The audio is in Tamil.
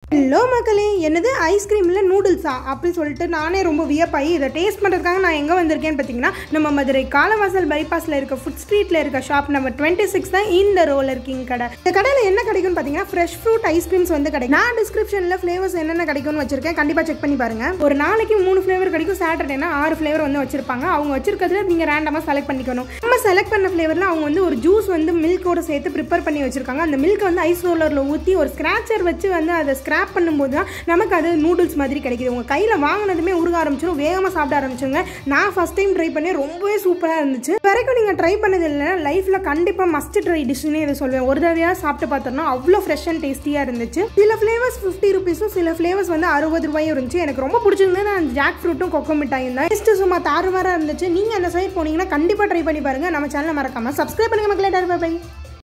ஹலோ மக்களே என்னது ஐஸ்கிரீமில் நூடுல்ஸா அப்படின்னு சொல்லிட்டு நானே ரொம்ப வியப்பாகி இதை டேஸ்ட் பண்ணுறதுக்காக நான் எங்கே வந்திருக்கேன்னு பார்த்தீங்கன்னா நம்ம மதுரை காலவாசல் பைபாஸில் இருக்க ஃபுட் ஸ்ட்ரீட்டில் இருக்க ஷாப் நம்பர் டுவெண்ட்டி சிக்ஸ் தான் இந்த ரோலர் கிங் கடை இந்த கடையில் என்ன கிடைக்கும்னு பார்த்தீங்கன்னா ஃப்ரெஷ் ஃப்ரூட் ஐஸ்கிரீம்ஸ் வந்து கிடைக்கும் நான் டிஸ்கிரிப்ஷனில் ஃப்ளேவர்ஸ் என்னென்ன கிடைக்கும்னு வச்சிருக்கேன் கண்டிப்பாக செக் பண்ணி பாருங்க ஒரு நாளைக்கு மூணு ஃப்ளேவர் கிடைக்கும் சாட்டர்டேனா ஆறு ஃப்ளேவர் வந்து வச்சிருப்பாங்க அவங்க வச்சிருக்கிறதுல நீங்கள் ரேண்டமாக செலக்ட் பண்ணிக்கணும் நம்ம செலக்ட் பண்ண ஃப்ளேவரில் அவங்க வந்து ஒரு ஜூஸ் வந்து மில்கோட சேர்த்து ப்ரிப்பேர் பண்ணி வச்சிருக்காங்க அந்த மில்க் வந்து ஐஸ் ரோலரில் ஊற்றி ஒரு ஸ்க்ராச்சர் வச்சு வந்து அதை ஸ்க்ராப் பண்ணும்போது தான் நமக்கு அது நூடுல்ஸ் மாதிரி கிடைக்குது உங்கள் கையில் வாங்கினதுமே உருக ஆரம்பிச்சிடும் வேகமாக சாப்பிட ஆரம்பிச்சுங்க நான் ஃபஸ்ட் டைம் ட்ரை பண்ணி ரொம்பவே சூப்பராக இருந்துச்சு இது வரைக்கும் நீங்கள் ட்ரை பண்ணது இல்லைன்னா லைஃப்பில் கண்டிப்பாக மஸ்ட் ட்ரை டிஷ்னே இதை சொல்லுவேன் ஒரு தடவையாக சாப்பிட்டு பார்த்தோம்னா அவ்வளோ ஃப்ரெஷ் அண்ட் டேஸ்டியாக இருந்துச்சு சில ஃப்ளேவர்ஸ் ஃபிஃப்டி ருபீஸும் சில ஃப்ளேவர்ஸ் வந்து அறுபது ரூபாயும் இருந்துச்சு எனக்கு ரொம்ப பிடிச்சிருந்தது நான் ஜாக் ஃப்ரூட்டும் கொக்கோ மிட்டாயும் தான் டேஸ்ட்டு சும்மா தாறுமாறாக இருந்துச்சு நீங்கள் அந்த சைட் போனீங்கன்னா கண்டிப்பாக ட்ரை பண்ணி பாருங்கள் நம்ம சேனலை மறக்காமல் சப்ஸ்கிரைப் பண்ணுங்க மக்களே டார் பை